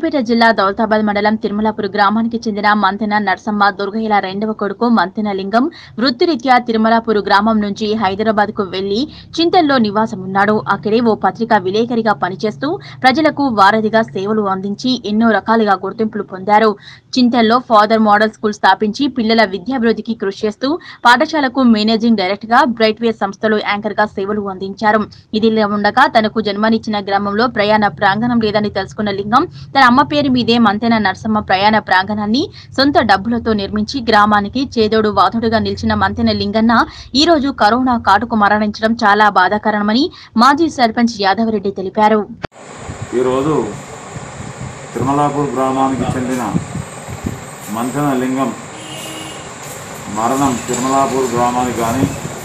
సిద్దిపేట జిల్లా దౌలతాబాద్ మండలం తిరుమలాపూర్ గ్రామానికి చెందిన మంతెన నర్సమ్మ దుర్గయ్యల రెండవ కొడుకు మంతెన లింగం వృత్తిరీత్యా తిరుమలాపూర్ గ్రామం నుంచి హైదరాబాద్ కు వెళ్లి చింతల్లో నివాసం ఉన్నాడు అక్కడే ఓ పత్రికా విలేకరిగా పనిచేస్తూ ప్రజలకు వారధిగా సేవలు అందించి ఎన్నో రకాలుగా గుర్తింపులు పొందారు చింతల్లో ఫాదర్ మోడల్ స్కూల్ స్థాపించి పిల్లల విద్యాభివృద్ధికి కృషి చేస్తూ పాఠశాలకు మేనేజింగ్ డైరెక్టర్ గా బ్రైట్ వే సంస్థలో యాంకర్ గా సేవలు అందించారు ఇదిలా ఉండగా తనకు జన్మనిచ్చిన గ్రామంలో ప్రయాణ ప్రాంగణం లేదని తెలుసుకున్న లింగం తన అమ్మ పేరు మీదే మంతెన నర్సమ్మ ప్రయాణ ప్రాంగణాన్ని సొంత డబ్బులతో నిర్మించి గ్రామానికి చేదోడు వాదుడుగా నిలిచిన మంతెన లింగన్న ఈ రోజు కరోనా కాటుకు మరణించడం చాలా బాధాకరమని మాజీ సర్పంచ్ యాదవరెడ్డి తెలిపారు ఈరోజు తిరుమలాపూర్ గ్రామానికి చెందిన మంతెన లింగం మరణం తిరుమలాపూర్ గ్రామానికి కానీ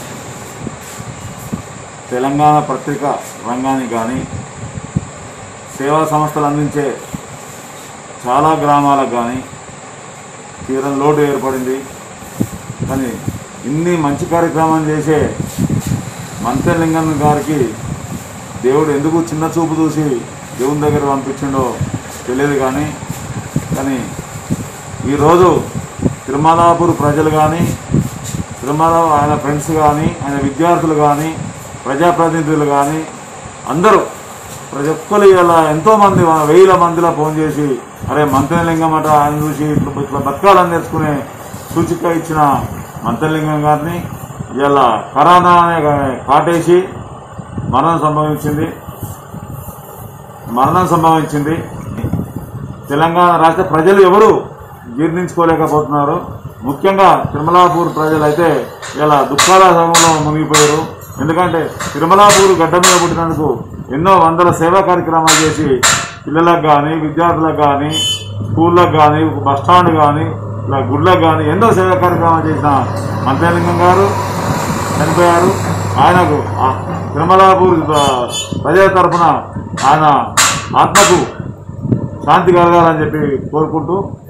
తెలంగాణ పత్రిక రంగానికి కానీ సేవా సంస్థలు అందించే చాలా గ్రామాలకు కానీ తీరం లోటు ఏర్పడింది కానీ ఇన్ని మంచి కార్యక్రమం చేసే మంతెలింగం గారికి దేవుడు ఎందుకు చిన్న చూపు చూసి దేవుని దగ్గర పంపించిండో తెలియదు కానీ కానీ ఈరోజు తిరుమలాపూర్ ప్రజలు కానీ తిరుమల ఆయన ఫ్రెండ్స్ కానీ ఆయన విద్యార్థులు కానీ ప్రజాప్రతినిధులు కానీ అందరూ ప్రతి ఒక్కరు ఇలా ఎంతోమంది వేల మందిలో ఫోన్ చేసి అరే మంత్రలింగం అట ఆయన చూసి ఇట్లా ఇట్లా బతకాలని నేర్చుకునే సూచిక ఇచ్చిన మంత్రలింగం గారిని ఇలా కరోనా అనే కాటేసి మరణం సంభవించింది మరణం సంభవించింది తెలంగాణ రాష్ట్ర ప్రజలు ఎవరు జీర్ణించుకోలేకపోతున్నారు ముఖ్యంగా తిరుమలాపూర్ ప్రజలు అయితే ఇలా దుఃఖాల సమయంలో మునిగిపోయారు ఎందుకంటే తిరుమలాపూర్ గడ్డ మీద పుట్టినందుకు ఎన్నో వందల సేవా కార్యక్రమాలు చేసి పిల్లలకు కానీ విద్యార్థులకు కానీ స్కూళ్ళకు కానీ బస్ స్టాండ్ కానీ ఇలా గుడ్లకు కానీ ఎన్నో సేవా కార్యక్రమాలు చేసిన మంత్రలింగం గారు చనిపోయారు ఆయనకు ఆ తిరుమలాపూర్ ఆ, ప్రజల తరఫున ఆయన ఆత్మకు శాంతి కలగాలని చెప్పి కోరుకుంటూ